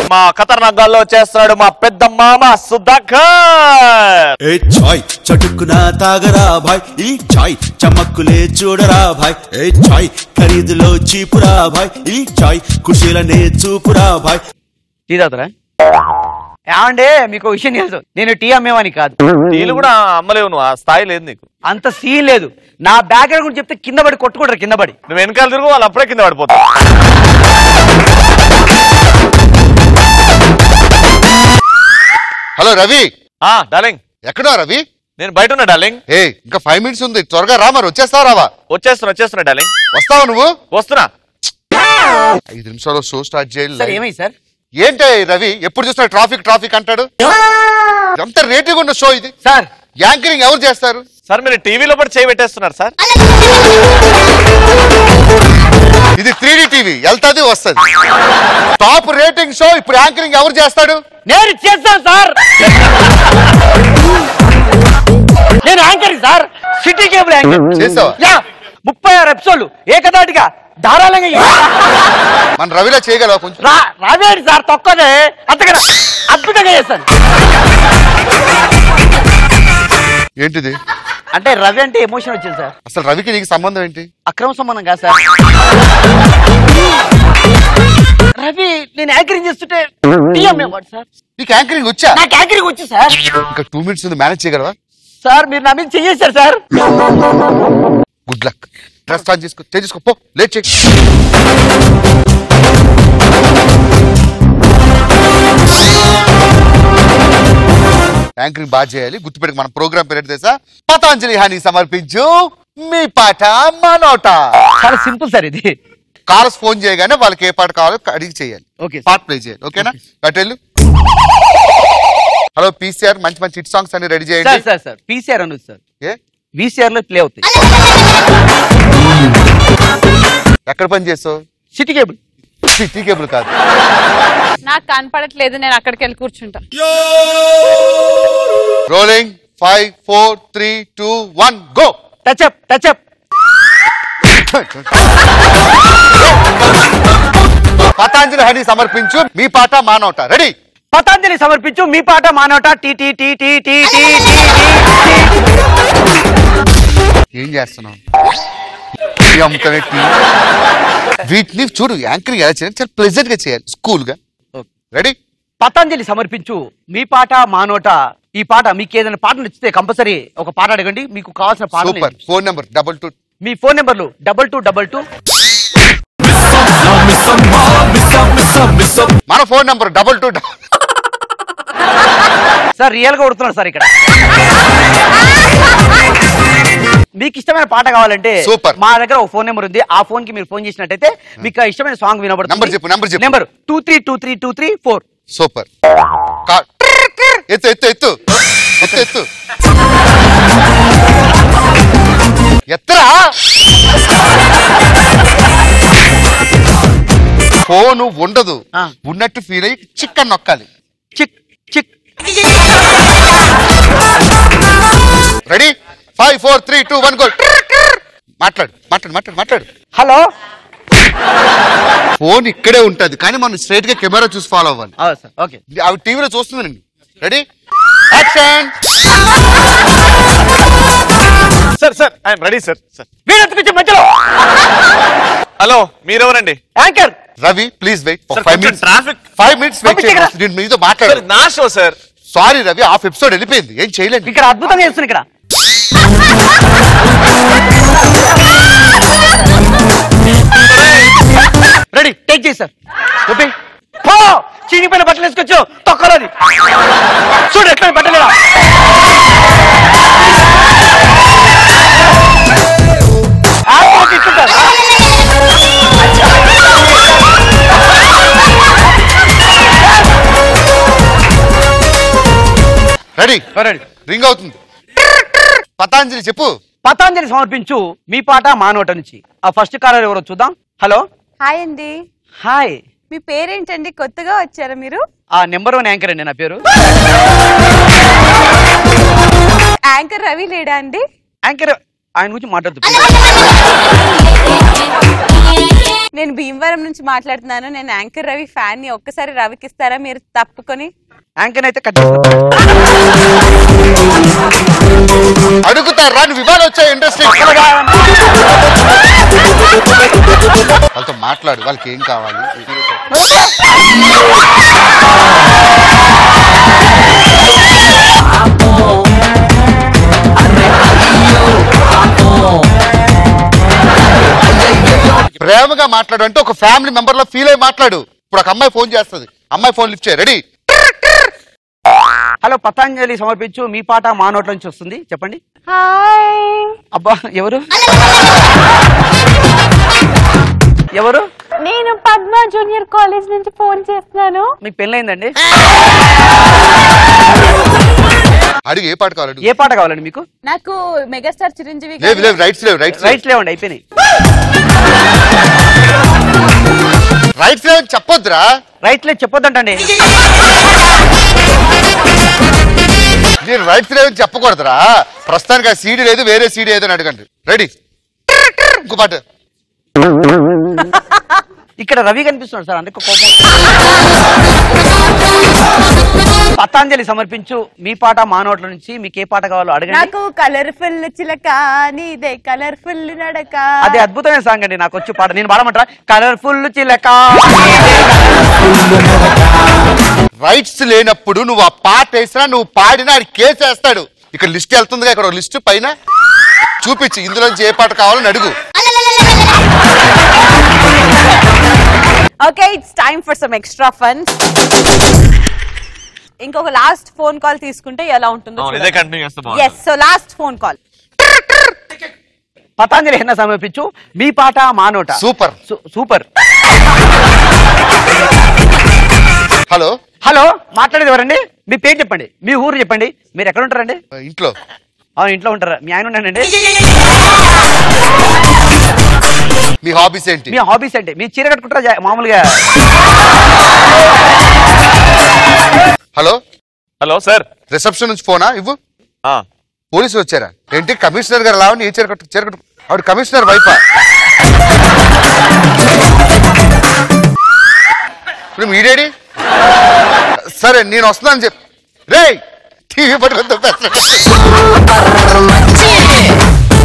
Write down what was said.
మా ఖతర్నాక్ గాల్లో చేస్తున్నాడు మా పెద్ద మామ సుధాకర్ ఏ చాయ్ చటుక్కున తాగరా భాయ్ ఈ చాయ్ చమక్కులే చూడరా భాయ్ ఏ చాయ్ ఖరీదులో చీపురా భాయ్ ఈ చాయ్ ఖుషీలనే చూపురా భాయ్ టీ తాగుతారా ఏమండే మీకు విషయం తెలుసు నేను టీ అమ్మేవాని కాదు వీళ్ళు కూడా అమ్మలేవు నువ్వు ఆ స్థాయి లేదు నీకు అంత సీన్ లేదు నా బ్యాక్గ్రౌండ్ గురించి చెప్తే కింద పడి కొట్టుకుంటారు కింద పడి నువ్వు వెనకాల తిరుగు వాళ్ళు అప్పుడే కింద పడిపోతావు హలో రవి ఆ డార్లింగ్ ఎక్కడా రవి నేను బయట ఉన్నా డార్లింగ్ ఏ ఇంకా ఫైవ్ మినిట్స్ ఉంది త్వరగా రా మరి వచ్చేస్తావా రావా వచ్చేస్తున్నా వచ్చేస్తున్నా డార్లింగ్ వస్తావా నువ్వు వస్తున్నా ఐదు నిమిషాలు షో స్టార్ట్ సార్ చేయాలి ఏమై సార్ ఏంటి రవి ఎప్పుడు చూసినా ట్రాఫిక్ ట్రాఫిక్ అంటాడు ఎంత రేటింగ్ ఉన్న షో ఇది సార్ యాంకరింగ్ ఎవరు చేస్తారు సార్ మీరు టీవీలో పడి చేయి పెట్టేస్తున్నారు సార్ ఇది త్రీ టీవీ వెళ్తాది వస్తుంది టాప్ రేటింగ్ షో ఇప్పుడు యాంకరింగ్ ఎవరు చేస్తాడు నేను చేస్తాను సార్ నేను anchoring sir city cable anchor చేసావా? యా ముప్పై ఆరు ఎపిసోడ్లు ఏకదాటిగా ధారాళంగా చేశాను. మన రవిలా చేయగలవా కొంచెం రా రావేంటి సార్ తొక్కదే అంతకన్నా అద్భుతంగా చేస్తాను ఏంటిది అంటే రవి అంటే ఎమోషన్ వచ్చింది సార్ అసలు రవికి నీకు సంబంధం ఏంటి అక్రమ సంబంధం కాదు సార్ రవి నేను యాంకరింగ్ చేస్తుంటే టీ అమ్మేవాడు సార్ నీకు యాంకరింగ్ వచ్చా నాకు యాంకరింగ్ వచ్చి సార్ ఇంకా టూ మినిట్స్ ఉంది మేనేజ్ చేయగలవా సార్ మీరు నా మీద చెయ్యేశారు sir good luck dress start చేసుకో చేసుకో పో లేట్ చెక్ యాంకరింగ్ బాగా చేయాలి గుర్తుపెట్టుకు మన ప్రోగ్రామ్ పేరు తెలుసా పతాంజలి హాని సమర్పించు మీ పాట మా నోట చాలా సింపుల్ సార్ ఇది కారస్ ఫోన్ చేయగానే వాళ్ళకి ఏ పాట కావాలో అడిగి చేయాలి ఓకే పార్ట్ ప్లే చేయాలి ఓకేనా కట్టెళ్ళు హలో పీసీఆర్ మంచి మంచి హిట్ సాంగ్స్ అన్ని రెడీ సార్ చేయండి సార్ సార్ పీసీఆర్ అనొచ్చు సార్ ఏ వీసీఆర్ లో ప్లే అవుతాయి ఎక్కడ పని చేస్తావు సిటీ కేబుల్ సిటీ కేబుల్ కాదు నాకు కనపడట్లేదు నేను అక్కడికి వెళ్ళి కూర్చుంటా rolling five four three two one go touch up touch up Patanjali honey సమర్పించు మీ పాట మా నోట రెడీ పతాంజలి సమర్పించు మీ పాట మానవట tea tea tea tea tea tea tea ఏం చేస్తున్నావు ఈ అమ్ముతానే టీ. వీటిని చూడు యాంకరింగ్ ఎలా చేయాలి చాలా ప్లెజెంట్ గా చేయాలి స్కూల్ గా రెడీ పతాంజలి సమర్పించు మీ పాట మానోట ఈ పాట మీకు ఏదైనా పాట నచ్చితే కంపల్సరీ ఒక పాట అడగండి మీకు కావాల్సిన పాట super phone number double two మీ ఫోన్ నెంబర్లు డబల్ టూ డబల్ టూ మన phone number double two sir real గా కొడుతున్నారు సార్ ఇక్కడ మీకు ఇష్టమైన పాట కావాలంటే Super. మా దగ్గర ఒక ఫోన్ నెంబర్ ఉంది ఆ ఫోన్ కి మీరు ఫోన్ చేసినట్టయితే మీకు ఆ ఇష్టమైన సాంగ్ వినబడుతుంది Number చెప్పు, number చెప్పు. Number two three two three two three four super ఎత్తు ఎత్తు ఎత్తు ఎత్తు ఎత్తు ఎత్తరా ఫోను ఉండదు ఆ. ఉన్నట్టు ఫీల్ అయ్యి చిక్కన్ నొక్కాలి చిక్ చిక్ ready five four three two one go మాట్లాడు మాట్లాడు మాట్లాడు మాట్లాడు హలో ఫోన్ ఇక్కడే ఉంటది కానీ మనం స్ట్రైట్ గా కెమెరా చూసి ఫాలో అవ్వాలి సార్ ఓకే అవి టీవీలో చూస్తుందండి ready action sir sir I'm ready sir sir వీడెత్తుకొచ్చి మధ్యలో హలో మీరెవరండి anchor Ravi please wait sir five కొంచెం minutes traffic five minutes wait పంపించే కదా. నేను మీతో సార్ మాట్లాడు నా show sir sorry Ravi half episode వెళ్ళిపోయింది ఏం చేయలేదు ఇక్కడ అద్భుతంగా చేస్తుంది ఇక్కడ రెడీ టేక్ చేయి సార్ చెప్పి పో చీనిపోయిన బట్టలు వేసుకొచ్చు తొక్కలోది చూడు ఎట్లా బట్టలేదా ఆత్మహత్య ఇస్తుంటారు. రెడీ రెడీ రింగ్ అవుతుంది పతాంజలి చెప్పు పతాంజలి సమర్పించు మీ పాట మానోట నుంచి ఆ ఫస్ట్ కాలర్ ఎవరో చూద్దాం హలో హాయ్ అండి హాయ్ మీ పేరేంటండి కొత్తగా వచ్చారా మీరు ఆ నెంబర్ వన్ యాంకర్ అండి నా పేరు యాంకర్ రవి లేడా అండి యాంకర్ ఆయన గురించి మాట్లాడుతూ నేను భీమవరం నుంచి మాట్లాడుతున్నాను నేను యాంకర్ రవి ఫ్యాన్ ని ఒక్కసారి రవికి ఇస్తారా మీరు తప్పుకొని యాంకర్ అయితే కట్ చేస్తా అడుగుతారా నువ్వు ఇవాళ వచ్చాయి ఇండస్ట్రీ వాళ్ళతో మాట్లాడు వాళ్ళకి ఏం కావాలి ప్రేమగా మాట్లాడు అంటే ఒక ఫ్యామిలీ మెంబర్ లో ఫీల్ అయి మాట్లాడు ఇప్పుడు ఒక అమ్మాయి ఫోన్ చేస్తుంది అమ్మాయి ఫోన్ లిఫ్ట్ చేయి రెడీ హలో పతాంజలి సమర్పించు మీ పాట మా నోట్ల నుంచి వస్తుంది చెప్పండి హాయ్ అబ్బా ఎవరు ఎవరు నేను పద్మ జూనియర్ కాలేజ్ నుంచి ఫోన్ చేస్తున్నాను మీకు పెళ్ళైందండి అడుగు ఏ పాట కావాలి అడుగు. ఏ పాట కావాలండి మీకు నాకు మెగాస్టార్ చిరంజీవి లేవు గారి- లేవు రైట్స్ లేవు రైట్స్ రైట్స్ లేవండి అయిపోయినాయి రైట్స్ లేవు అని చెప్పొద్దురా రైట్స్ లేదు చెప్పొద్దంటండి నేను రైట్స్ లేవు అని చెప్పకూడదురా ప్రస్తుతానికి ఆ సీడీ లేదు వేరే సీడీ ఏదో అని అడగండి రెడీ ఇంకో పాట ఇక్కడ రవి కనిపిస్తున్నాడు సార్ అందుకు కోపం పతాంజలి సమర్పించు మీ పాట మా నోట్ల నుంచి మీకు ఏ పాట కావాలో అడగండి నాకు కలర్ఫుల్ చిలక నీదే కలర్ఫుల్ నడక అది అద్భుతమైన సాంగ్ అండి నాకు వచ్చి పాట నేను పాడమంటారా కలర్ఫుల్ చిలక రైట్స్ లేనప్పుడు నువ్వు ఆ పాట వేసినా నువ్వు పాడినా అది కేసు వేస్తాడు ఇక్కడ లిస్ట్ వెళ్తుందిగా ఇక్కడ లిస్ట్ పైన చూపించి ఇందులోంచి ఏ పాట కావాలని అడుగు okay it's time for some extra fun ఇంకొక లాస్ట్ ఫోన్ కాల్ తీసుకుంటే ఎలా ఉంటుందో అవును, ఇదే కంటిన్యూ చేస్తే బాగుంటుంది. Yes so last phone call Patanjali ఎన్న సమర్పించు మీ పాట మా నోట సూపర్ సు- సూపర్ హలో హలో మాట్లాడేది ఎవరండి మీ పేరు చెప్పండి మీ ఊరు చెప్పండి మీరు ఎక్కడ ఉంటారండి ఇంట్లో అవును ఇంట్లో ఉంటారా మీ ఆయన ఉన్నానండి మీ హాబీస్ ఏంటి మీ హాబీస్ ఏంటి మీ చీర కట్టుకుంటారా జా- మామూలుగా హలో హలో సార్ రిసెప్షన్ నుంచి ఫోనా ఇవ్వు ఆ, పోలీసులు వచ్చారా ఏంటి కమిషనర్ గారు లావని ఏ చీర కట్టు చీర కట్టు ఆవిడ కమిషనర్ వైఫా ఇప్పుడు మీడేడి సరే నేను వస్తున్నాను చెప్పు రే టీవీ పట్టుకొని తప్పేస్తాడు.